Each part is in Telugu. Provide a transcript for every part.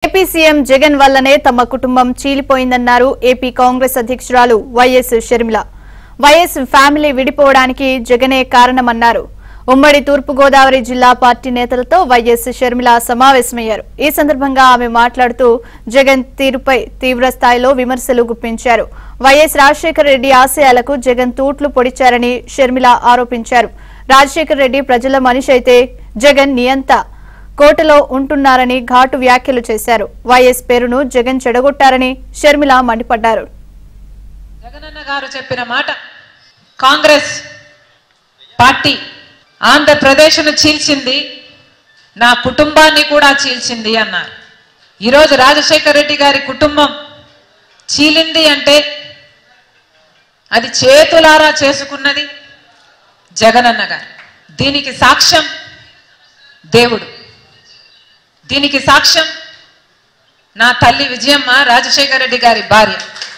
ఏపీ సీఎం జగన్ వల్లనే తమ కుటుంబం చీలిపోయిందన్నారు ఏపీ కాంగ్రెస్ అధ్యక్షురాలు వైఎస్ షర్మిల వైఎస్ ఫ్యామిలీ విడిపోవడానికి జగనే కారణమన్నారు ఉమ్మడి తూర్పుగోదావరి జిల్లా పార్టీ నేతలతో వైఎస్ షర్మిల సమావేశమయ్యారు ఈ సందర్భంగా ఆమె మాట్లాడుతూ జగన్ తీరుపై తీవ్ర స్థాయిలో విమర్శలు గుప్పించారు వైఎస్ రాజశేఖర రెడ్డి ఆశయాలకు జగన్ తూట్లు పొడిచారని షర్మిల ఆరోపించారు రాజశేఖర రెడ్డి ప్రజల మనిషి అయితే జగన్ నియంత కోటలో ఉంటున్నారని ఘాటు వ్యాఖ్యలు చేశారు వైఎస్ పేరును జగన్ చెడగొట్టారని షర్మిల మండిపడ్డారు జగనన్న గారు చెప్పిన మాట కాంగ్రెస్ పార్టీ ఆంధ్రప్రదేశ్ను చీల్చింది నా కుటుంబాన్ని కూడా చీల్చింది అన్నారు ఈరోజు రాజశేఖర రెడ్డి గారి కుటుంబం చీలింది అంటే అది చేతులారా చేసుకున్నది జగనన్న గారు దీనికి సాక్ష్యం దేవుడు దీనికి సాక్ష్యం నా తల్లి విజయమ్మ రాజశేఖర రెడ్డి గారి భార్య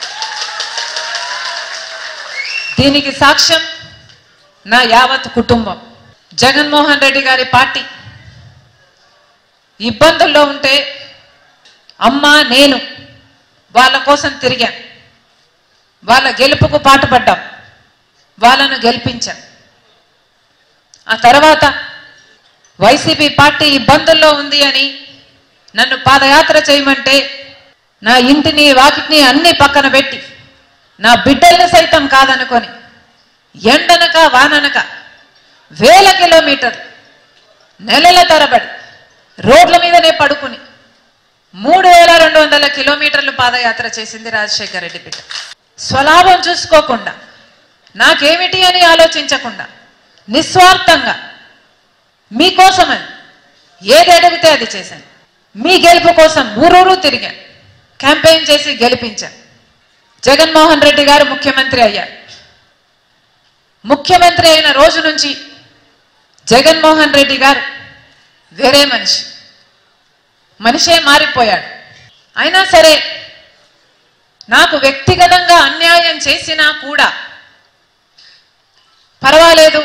దీనికి సాక్ష్యం నా యావత్ కుటుంబం జగన్మోహన్ రెడ్డి గారి పార్టీ ఇబ్బందుల్లో ఉంటే అమ్మ నేను వాళ్ళ కోసం తిరిగాం వాళ్ళ గెలుపుకు పాటుపడ్డాం వాళ్ళను గెలిపించాం ఆ తర్వాత వైసీపీ పార్టీ ఇబ్బందుల్లో ఉంది అని నన్ను పాదయాత్ర చేయమంటే నా ఇంటిని వాకిటిని అన్ని పక్కన పెట్టి నా బిడ్డల్ని సైతం కాదనుకొని ఎండనక వాననక వేల కిలోమీటర్ నెలల తరబడి రోడ్ల మీదనే పడుకుని మూడు వేల రెండు వందల కిలోమీటర్లు పాదయాత్ర చేసింది రాజశేఖర రెడ్డి బిడ్డ స్వలాభం చూసుకోకుండా నాకేమిటి అని ఆలోచించకుండా నిస్వార్థంగా మీకోసమని ఏది అడిగితే అది చేశాను మీ గెలుపు కోసం ఊరూరు తిరిగాను క్యాంపెయిన్ చేసి గెలిపించాను జగన్మోహన్ రెడ్డి గారు ముఖ్యమంత్రి అయ్యారు ముఖ్యమంత్రి అయిన రోజు నుంచి జగన్మోహన్ రెడ్డి గారు వేరే మనిషి మనిషే మారిపోయాడు అయినా సరే నాకు వ్యక్తిగతంగా అన్యాయం చేసినా కూడా పర్వాలేదు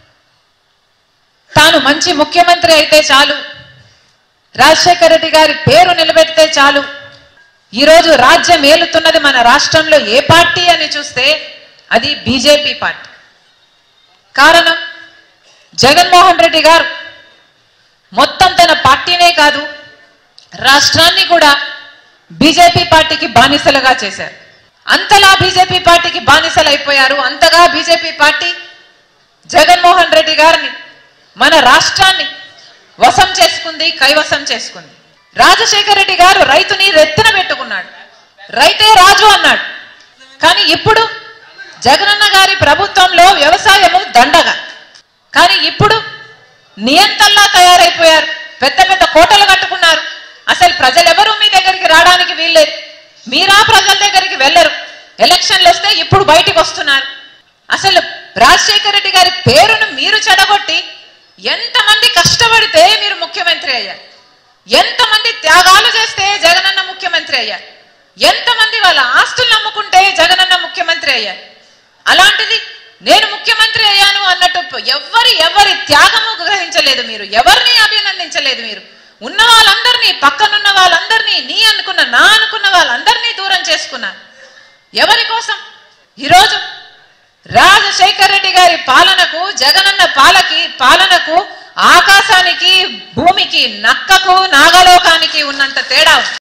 తాను మంచి ముఖ్యమంత్రి అయితే చాలు రాజశేఖర రెడ్డి గారి పేరు నిలబెడితే చాలు ఈరోజు రాజ్యం ఏలుతున్నది మన రాష్ట్రంలో ఏ పార్టీ అని చూస్తే అది బీజేపీ పార్టీ కారణం జగన్మోహన్ రెడ్డి గారు మొత్తం తన పార్టీనే కాదు రాష్ట్రాన్ని కూడా బీజేపీ పార్టీకి బానిసలుగా చేశారు అంతలా బీజేపీ పార్టీకి బానిసలు అయిపోయారు అంతగా బీజేపీ పార్టీ జగన్మోహన్ రెడ్డి గారిని మన రాష్ట్రాన్ని వశం చేసుకుంది కైవసం చేసుకుంది రాజశేఖర రెడ్డి గారు రైతుని రెత్తిన పెట్టుకున్నాడు రైతే రాజు అన్నాడు కానీ ఇప్పుడు జగనన్న గారి ప్రభుత్వంలో వ్యవసాయము దండగా కానీ ఇప్పుడు నియంతల్లా తయారైపోయారు పెద్ద పెద్ద కోటలు కట్టుకున్నారు అసలు ప్రజలెవరూ మీ దగ్గరికి రావడానికి వీల్లేదు మీరా ప్రజల దగ్గరికి వెళ్ళరు ఎలక్షన్లు వస్తే ఇప్పుడు బయటికి వస్తున్నారు అసలు రాజశేఖర రెడ్డి గారి పేరును మీరు చెడగొట్టి ఎంతమంది కష్టపడితే మీరు ముఖ్యమంత్రి అయ్యారు ఎంతమంది త్యాగాలు చేస్తే జగనన్న ముఖ్యమంత్రి అయ్యారు ఎంతమంది వాళ్ళ ఆస్తులు అమ్ముకుంటే జగనన్న ముఖ్యమంత్రి అయ్యారు అలాంటిది నేను ముఖ్యమంత్రి అయ్యాను అన్నట్టు ఎవరి ఎవరి త్యాగము గ్రహించలేదు మీరు ఎవరిని అభినందించలేదు మీరు ఉన్న వాళ్ళందరినీ పక్కనున్న వాళ్ళందరినీ నీ అనుకున్న నా అనుకున్న వాళ్ళందరినీ దూరం చేసుకున్నారు ఎవరి కోసం ఈరోజు రాజశేఖర్ రెడ్డి గారి పాలనకు జగనన్న పాలకి పాలనకు ఆకాశానికి భూమికి నక్కకు నాగలోకానికి ఉన్నంత తేడా ఉంది